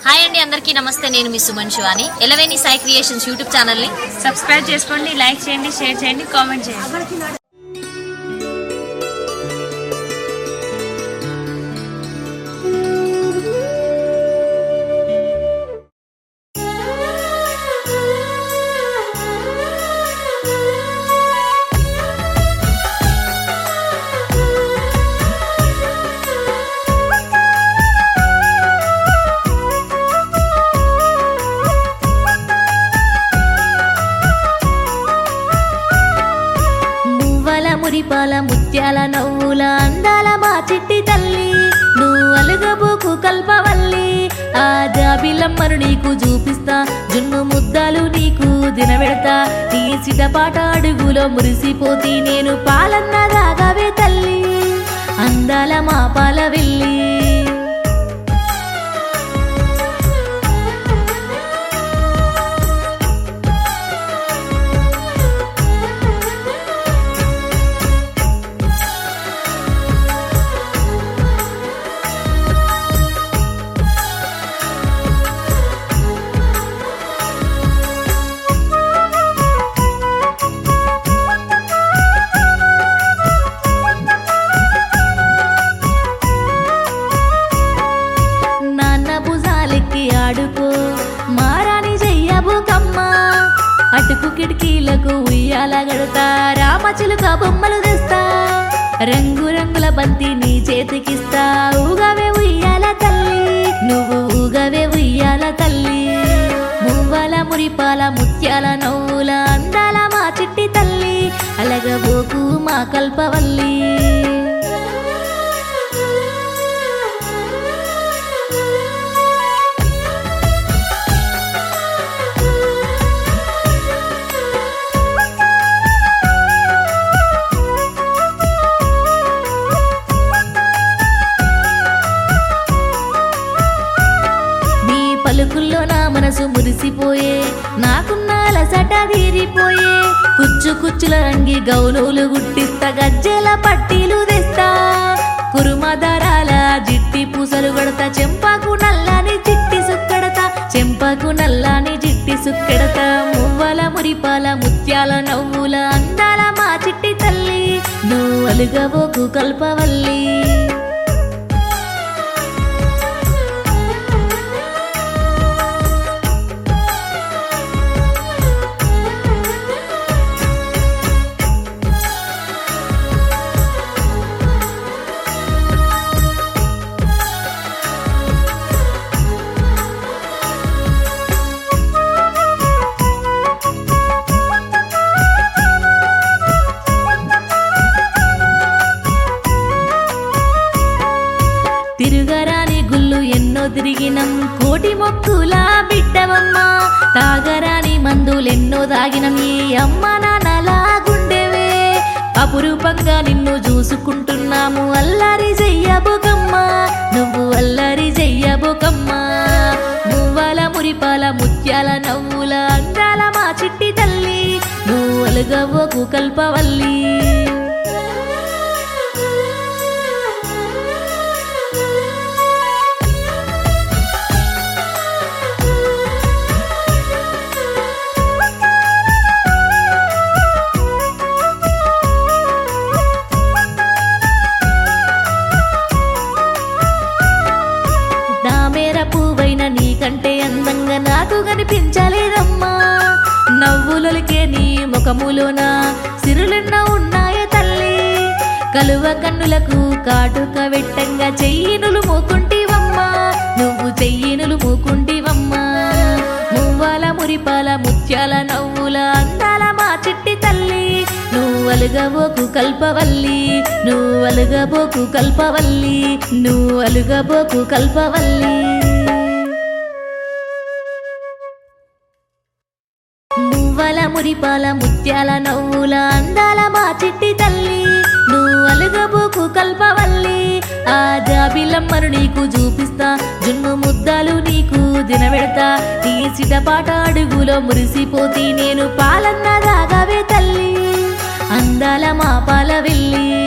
hi అండి అందరికీ నమస్తే నేను మీ Suman Shivani Elaveni Sai creations YouTube channel ని సబ్స్క్రైబ్ చేసుకోండి లైక్ చేయండి షేర్ చేయండి కామెంట్ చేయండి మువ్వల మురిపాల ముత్యాల నవ్వుల అందాల మా చిట్టి తల్లి నువ్వు అలుగబోకు కల్పవల్లి ఆ జాబిలమ్మను నీకు చూపిస్తా జున్ను ముద్దలు నీకు దినబెడతా నీ సిటపాట అడుగులో మురిసిపోతి నేను పాలన్న దాగవే తల్లి అందాల మా పాల వెళ్ళి నాన్న భుజాలెక్కి ఆడుకో మారాని చెయ్యబు కమ్మ అటుకు కిటికీలకు ఉయ్యాల గడతా రామచిలుక బొమ్మలు తెస్తా రంగు రంగుల బంతి నీ చేతికిస్తా ఊగవే ఉయ్యాల తల్లి నువ్వు ఊగవే ఉయ్యాల తల్లి మువ్వల మురిపాల ముత్యాల నవ్వుల అందాల మా చిట్టి తల్లి అలగబోకు మా కల్పవల్లి నీ పలుకుల్లో నా మనసు మురిసిపోయే నాకున్న అలసట తీరిపోయే కుచ్చు కుచ్చుల రంగి గౌలులు గుట్టిస్తా గజ్జెల పట్టీలు తెస్తా కురుమదరాల జిట్టి పూసలు కొడతా చెంపాకు నల్లని చిట్టి సుక్కడతా చెంపాకు నల్లని చిట్టి సుక్కడతా మువ్వల మురిపాల ముత్యాల నవ్వుల అందాల మా చిట్టి తల్లి నువ్వు అలుగబోకు కల్పవల్లి తిరుగరాని గుళ్ళు ఎన్నో తిరిగినం కోటి మొక్కుల బిడ్డవమ్మ తాగరాని మందులెన్నో తాగినం ఈ అమ్మ నాన్నలా గుండెవే అపురూపంగా నిన్ను చూసుకుంటున్నాము అల్లరి చెయ్యబోకమ్మ నువ్వు అల్లరి చెయ్యబోకమ్మ మువ్వల మురిపాల ముత్యాల నవ్వుల అందాల మా చిట్టి తల్లి నువ్వు అలుగవ్వకు కల్పవల్లి దామేర పువ్వైన నీకంటే అందంగా నాకు కనిపించలేదమ్మా నవ్వులకే నీ ముఖములోన సిరులెన్న ఉన్నాయే తల్లి కలువ కన్నులకు కాటుక వెట్టంగా చెయ్యినులు మూకుంటివమ్మా నువ్వు చెయ్యినులు మూకుంటివమ్మా మువ్వాల మురిపాల ముత్యాల నవ్వుల అందాల మా చిట్టి తల్లి నువ్వు అలుగబోకు కల్పవల్లి నువ్వు అలుగబోకు కల్పవల్లి నువ్వు అలుగబోకు కల్పవల్లి మువ్వల మురిపాల ముత్యాల నవ్వుల అందాల మా చిట్టి తల్లి నువ్వు అలుగబోకు కల్పవల్లి ఆ జాబిలమ్మను నీకు చూపిస్తా జున్ను ముద్దలు నీకు దినబెడతా నీ సిటపాట అడుగులో మురిసిపోతి నేను పాలన్న దాగవే తల్లి అందాల మా పాల వెళ్ళి